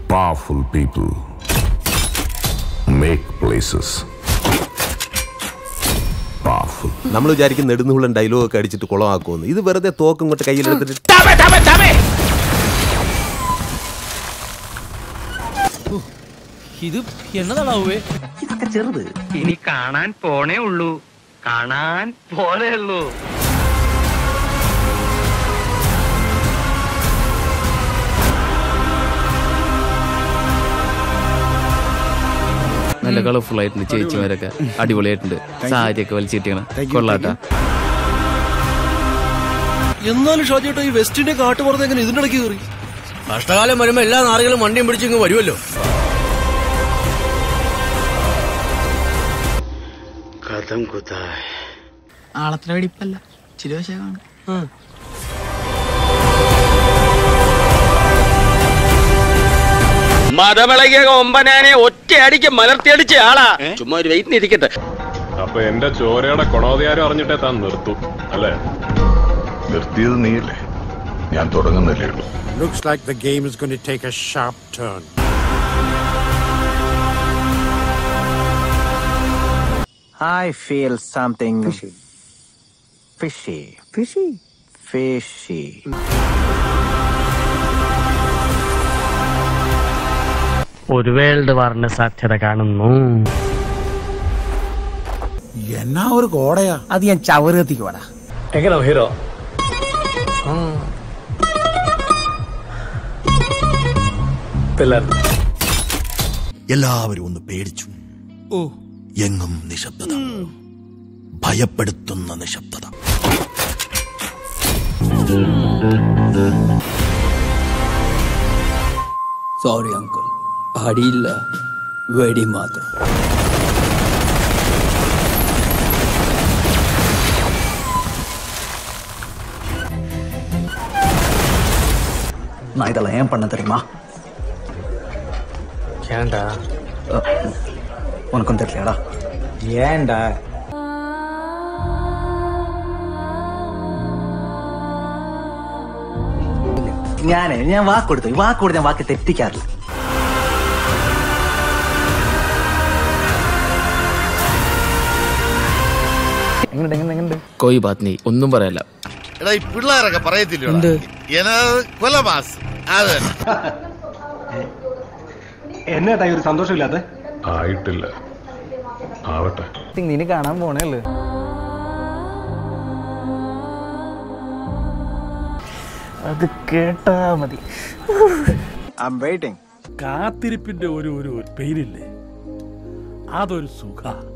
Powerful people make places powerful. നമ്മൾ വിചാരിക്കും നെടുന്നുള്ളൻ dialogue ഒക്കെ അടിച്ചിട്ട് കുളമാക്കുമെന്ന് ഇത് വെറുതെ തോക്കും കൊണ്ട് കയ്യിലെടുത്തിട്ട് ഇത് എന്നതാണാവേ ഇനി കാണാൻ പോണേ ഉള്ളൂ കാണാൻ പോണേ ഉള്ളൂ നല്ല കളർഫുൾ ആയിട്ടുണ്ട് ചേച്ചിമാരൊക്കെ അടിപൊളിയായിട്ടുണ്ട് സാരിയൊക്കെ വലിച്ചിട്ടിങ്ങനെ കൊള്ളാട്ടാ എന്നാലും ഷാജിയേട്ടാ ഈ വെസ്റ്റിന്റെ കാട്ടുപുറത്ത് എങ്ങനെ ഇതിന്റെ ഇടയ്ക്ക് കയറി കഷ്ടകാലം വരുമ്പോ എല്ലാ നാറുകളും വണ്ടിയും പിടിച്ചിങ്ങ് വരുമല്ലോ ആളത്ര വെടിപ്പല്ല ചിരി വശം കാണും മതവിളകിയ കൊമ്പനാനെ ഒറ്റയടിക്ക് മലർത്തിയടിച്ച ആളാ ചുമ്മാ ഒരു വെയിറ്റ് ഇരിക്കട്ടെ അപ്പൊ എന്റെ ചോരയുടെ കൊണോതിയാരും അറിഞ്ഞിട്ടേ താൻ നിർത്തും അല്ലേ നിർത്തിയത് നീയല്ലേ ഞാൻ തുടങ്ങുന്നില്ലേ ഉള്ളൂ Looks like the game is going to take a sharp turn. I feel something fishy. Fishy. Fishy? Fishy. ഒരു വേൾഡ് വാറിന് സാധ്യത കാണുന്നു എന്നാ ഒരു കോടയാ അത് ഞാൻ ചവറ് കത്തിക്കുവാടാ എങ്ങനെ ഹീറോ എല്ലാവരും ഒന്ന് പേടിച്ചു എങ്ങും നിശബ്ദത ഭയപ്പെടുത്തുന്ന നിശബ്ദത സോറി അങ്കിൾ അടിയില്ല വെടി മാത്രം நான் இதெல்லாம் ஏன் பண்ண தெரியுமா ஏண்டா உனக்கும் தெரியலடா ஏன்டா ഞാനേ ഞാൻ വാക്ക് കൊടുത്തു ഈ വാക്ക് കൊടുത്ത് ഞാൻ വാക്ക് തെറ്റിക്കാറില്ല കോയി ബാത് നീ ഒന്നും പറയല്ല എടാ ഈ പിള്ളേരൊക്കെ പറയത്തില്ല കൊലമാസ് അത് ആയിട്ടില്ല ആവട്ടെ നിന്നെ കാണാൻ പോണേല്ലേ അത് കേട്ടാ മതി ഐ വെയിറ്റിംഗ് കാത്തിരിപ്പിന്റെ ഒരു ഒരു പെയിനില്ലേ അതൊരു സുഖ